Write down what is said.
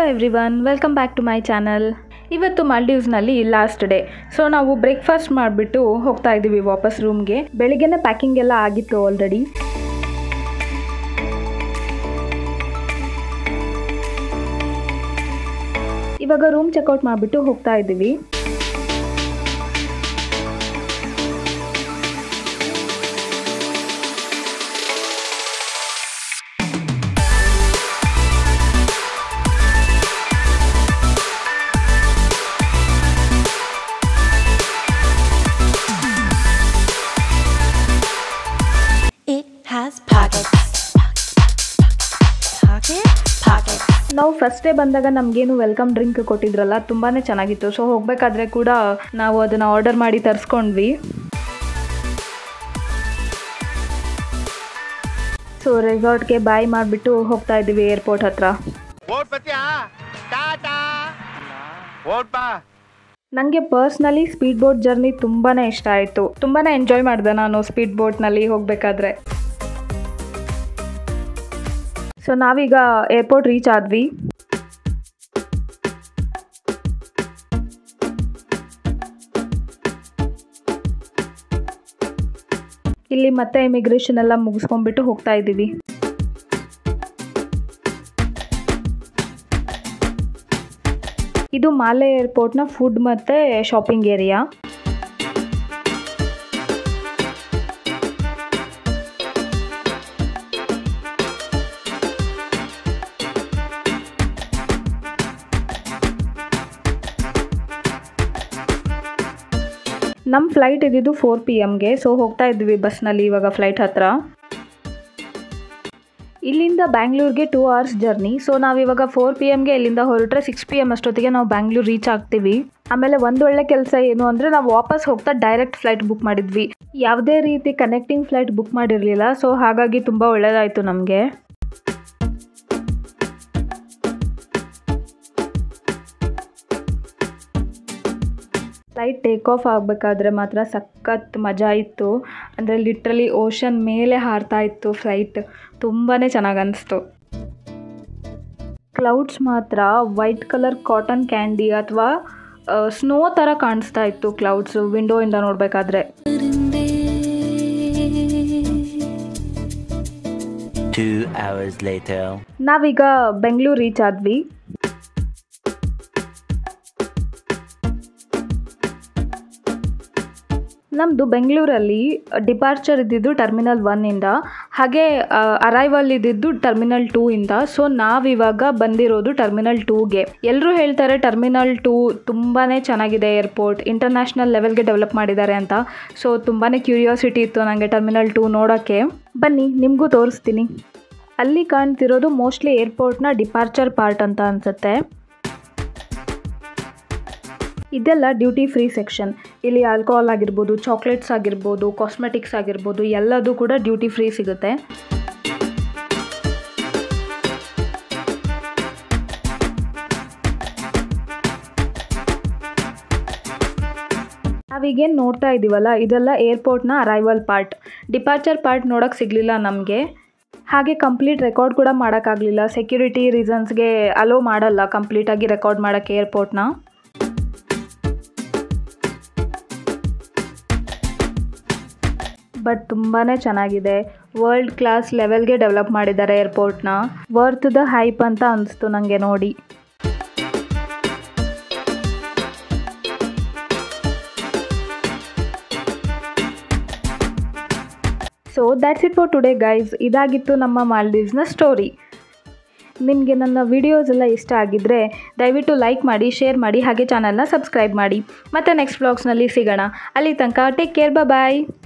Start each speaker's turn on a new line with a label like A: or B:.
A: Every everyone welcome back to my channel ಇವತ್ತು ಮಾಲ್ಡೀವ್ಸ್ನಲ್ಲಿ last day so ನಾವು breakfast ಮಾಡಿಬಿಟ್ಟು ಹೋಗ್ತಾ ಇದ್ದೀವಿ ವಾಪಸ್ ರೂಮ್ಗೆ ಬೆಳಿಗ್ಗೆನೇ ಪ್ಯಾಕಿಂಗ್ ಎಲ್ಲ ಆಗಿತ್ತು ಆಲ್ರೆಡಿ ಇವಾಗ ರೂಮ್ ಚೆಕ್ಔಟ್ ಮಾಡಿಬಿಟ್ಟು ಹೋಗ್ತಾ ಇದ್ದೀವಿ
B: It has pockets. Pocket? Pocket.
A: ನಾವು ಫಸ್ಟ್ ಡೇ ಬಂದಾಗ ನಮಗೇನು ವೆಲ್ಕಮ್ ಡ್ರಿಂಕ್ ಕೊಟ್ಟಿದ್ರಲ್ಲ ತುಂಬಾ ಚೆನ್ನಾಗಿತ್ತು ಸೊ ಹೋಗಬೇಕಾದ್ರೆ ಕೂಡ ನಾವು ಅದನ್ನು ಆರ್ಡರ್ ಮಾಡಿ ತರಿಸ್ಕೊಂಡ್ವಿ ಸೊ ರೆಸಾರ್ಟ್ಗೆ ಬಾಯ್ ಮಾಡಿಬಿಟ್ಟು ಹೋಗ್ತಾ ಇದ್ದೀವಿ ಏರ್ಪೋರ್ಟ್ ಹತ್ರ
C: ಓಟ್ ಬತ್ತೀಯಾ ಟಾಟಾ ಓಟ್ ಬಾ
A: ನನಗೆ ಪರ್ಸ್ನಲಿ ಸ್ಪೀಡ್ ಬೋಟ್ ಜರ್ನಿ ತುಂಬಾ ಇಷ್ಟ ಆಯಿತು ತುಂಬಾ ಎಂಜಾಯ್ ಮಾಡಿದೆ ನಾನು ಸ್ಪೀಡ್ ಬೋಟ್ನಲ್ಲಿ ಹೋಗಬೇಕಾದ್ರೆ ಸೊ ನಾವೀಗ ಏರ್ಪೋರ್ಟ್ ರೀಚ್ ಆದ್ವಿ ಇಲ್ಲಿ ಮತ್ತೆ ಇಮಿಗ್ರೇಷನ್ ಎಲ್ಲ ಮುಗಿಸ್ಕೊಂಡ್ಬಿಟ್ಟು ಹೋಗ್ತಾ ಇದ್ದೀವಿ ಇದು ಮಾಲೆ ಏರ್ಪೋರ್ಟ್ನ ಫುಡ್ ಮತ್ತು ಶಾಪಿಂಗ್ ಏರಿಯಾ ನಮ್ಮ ಫ್ಲೈಟ್ ಇದ್ದಿದ್ದು ಫೋರ್ ಪಿ ಎಮ್ಗೆ ಸೊ ಹೋಗ್ತಾ ಇದ್ವಿ ಬಸ್ನಲ್ಲಿ ಇವಾಗ ಫ್ಲೈಟ್ ಹತ್ರ ಇಲ್ಲಿಂದ ಬ್ಯಾಂಗ್ಳೂರ್ಗೆ ಟೂ ಅವರ್ಸ್ ಜರ್ನಿ ಸೊ ನಾವಿವಾಗ ಫೋರ್ ಪಿ ಎಮ್ಗೆ ಇಲ್ಲಿಂದ ಹೊರಟ್ರೆ ಸಿಕ್ಸ್ ಪಿ ಎಮ್ ಅಷ್ಟೊತ್ತಿಗೆ ನಾವು ಬ್ಯಾಂಗ್ಳೂರ್ ರೀಚ್ ಆಗ್ತೀವಿ ಆಮೇಲೆ ಒಂದು ಒಳ್ಳೆ ಕೆಲಸ ಏನು ಅಂದರೆ ನಾವು ವಾಪಸ್ ಹೋಗ್ತಾ ಡೈರೆಕ್ಟ್ ಫ್ಲೈಟ್ ಬುಕ್ ಮಾಡಿದ್ವಿ ಯಾವುದೇ ರೀತಿ ಕನೆಕ್ಟಿಂಗ್ ಫ್ಲೈಟ್ ಬುಕ್ ಮಾಡಿರಲಿಲ್ಲ ಸೊ ಹಾಗಾಗಿ ತುಂಬ ಒಳ್ಳೆಯದಾಯಿತು ನಮಗೆ ಫ್ಲೈಟ್ ಟೇಕ್ ಆಫ್ ಆಗಬೇಕಾದ್ರೆ ಮಾತ್ರ ಸಖತ್ ಮಜಾ ಇತ್ತು ಅಂದರೆ ಲಿಟ್ರಲಿ ಓಷನ್ ಮೇಲೆ ಹಾರ್ತಾ ಇತ್ತು ಫ್ಲೈಟ್ ತುಂಬಾ ಚೆನ್ನಾಗಿ ಅನಿಸ್ತು ಕ್ಲೌಡ್ಸ್ ಮಾತ್ರ ವೈಟ್ ಕಲರ್ ಕಾಟನ್ ಕ್ಯಾಂಡಿ ಅಥವಾ ಸ್ನೋ ಥರ ಕಾಣಿಸ್ತಾ ಇತ್ತು ಕ್ಲೌಡ್ಸ್ ವಿಂಡೋಯಿಂದ ನೋಡಬೇಕಾದ್ರೆ
D: Two hours later.
A: ನಾವೀಗ ಬೆಂಗಳೂರು ರೀಚ್ ಆದ್ವಿ ನಮ್ಮದು ಬೆಂಗಳೂರಲ್ಲಿ ಡಿಪಾರ್ಚರ್ ಇದ್ದಿದ್ದು ಟರ್ಮಿನಲ್ ಒನ್ನಿಂದ ಹಾಗೆ ಅರೈವಲ್ ಇದ್ದಿದ್ದು ಟರ್ಮಿನಲ್ ಟೂ ಇಂದ ಸೊ ನಾವಿವಾಗ ಬಂದಿರೋದು ಟರ್ಮಿನಲ್ ಟೂಗೆ ಎಲ್ಲರೂ ಹೇಳ್ತಾರೆ ಟರ್ಮಿನಲ್ ಟೂ ತುಂಬಾ ಚೆನ್ನಾಗಿದೆ ಏರ್ಪೋರ್ಟ್ ಇಂಟರ್ನ್ಯಾಷನಲ್ ಲೆವೆಲ್ಗೆ ಡೆವಲಪ್ ಮಾಡಿದ್ದಾರೆ ಅಂತ ಸೊ ತುಂಬಾ ಕ್ಯೂರಿಯಾಸಿಟಿ ಇತ್ತು ನನಗೆ ಟರ್ಮಿನಲ್ ಟೂ ನೋಡೋಕ್ಕೆ ಬನ್ನಿ ನಿಮಗೂ ತೋರಿಸ್ತೀನಿ ಅಲ್ಲಿ ಕಾಣ್ತಿರೋದು ಮೋಸ್ಟ್ಲಿ ಏರ್ಪೋರ್ಟ್ನ ಡಿಪಾರ್ಚರ್ ಪಾರ್ಟ್ ಅಂತ ಅನಿಸುತ್ತೆ ಇದೆಲ್ಲ ಡ್ಯೂಟಿ ಫ್ರೀ ಸೆಕ್ಷನ್ ಇಲ್ಲಿ ಆಲ್ಕೋಹಾಲ್ ಆಗಿರ್ಬೋದು ಚಾಕ್ಲೇಟ್ಸ್ ಆಗಿರ್ಬೋದು ಕಾಸ್ಮೆಟಿಕ್ಸ್ ಆಗಿರ್ಬೋದು ಎಲ್ಲದೂ ಕೂಡ ಡ್ಯೂಟಿ ಫ್ರೀ ಸಿಗುತ್ತೆ ನಾವೀಗೇನು ನೋಡ್ತಾ ಇದ್ದೀವಲ್ಲ ಇದೆಲ್ಲ ಏರ್ಪೋರ್ಟ್ನ ಅರೈವಲ್ ಪಾರ್ಟ್ ಡಿಪಾರ್ಚರ್ ಪಾರ್ಟ್ ನೋಡೋಕ್ಕೆ ಸಿಗಲಿಲ್ಲ ನಮಗೆ ಹಾಗೆ ಕಂಪ್ಲೀಟ್ ರೆಕಾರ್ಡ್ ಕೂಡ ಮಾಡೋಕ್ಕಾಗಲಿಲ್ಲ ಸೆಕ್ಯೂರಿಟಿ ರೀಸನ್ಸ್ಗೆ ಅಲೋ ಮಾಡಲ್ಲ ಕಂಪ್ಲೀಟಾಗಿ ರೆಕಾರ್ಡ್ ಮಾಡೋಕ್ಕೆ ಏರ್ಪೋರ್ಟ್ನ ಬಟ್ ತುಂಬಾ ಚೆನ್ನಾಗಿದೆ ವರ್ಲ್ಡ್ ಕ್ಲಾಸ್ ಲೆವೆಲ್ಗೆ ಡೆವಲಪ್ ಮಾಡಿದ್ದಾರೆ ಏರ್ಪೋರ್ಟ್ನ ವರ್ತ್ ದ ಹೈಪ್ ಅಂತ ಅನಿಸ್ತು ನನಗೆ ನೋಡಿ so that's it for today guys ಇದಾಗಿತ್ತು ನಮ್ಮ ಮಾಲ್ಡೀವ್ಸ್ನ ಸ್ಟೋರಿ ನಿಮಗೆ ನನ್ನ ವಿಡಿಯೋಸ್ ಎಲ್ಲ ಇಷ್ಟ ಆಗಿದ್ದರೆ ದಯವಿಟ್ಟು ಲೈಕ್ ಮಾಡಿ ಶೇರ್ ಮಾಡಿ ಹಾಗೆ ಚಾನಲ್ನ ಸಬ್ಸ್ಕ್ರೈಬ್ ಮಾಡಿ ಮತ್ತು ನೆಕ್ಸ್ಟ್ ವ್ಲಾಗ್ಸ್ನಲ್ಲಿ ಸಿಗೋಣ ಅಲ್ಲಿ ತನಕ ಟೇಕ್ ಕೇರ್ ಬಾಯ್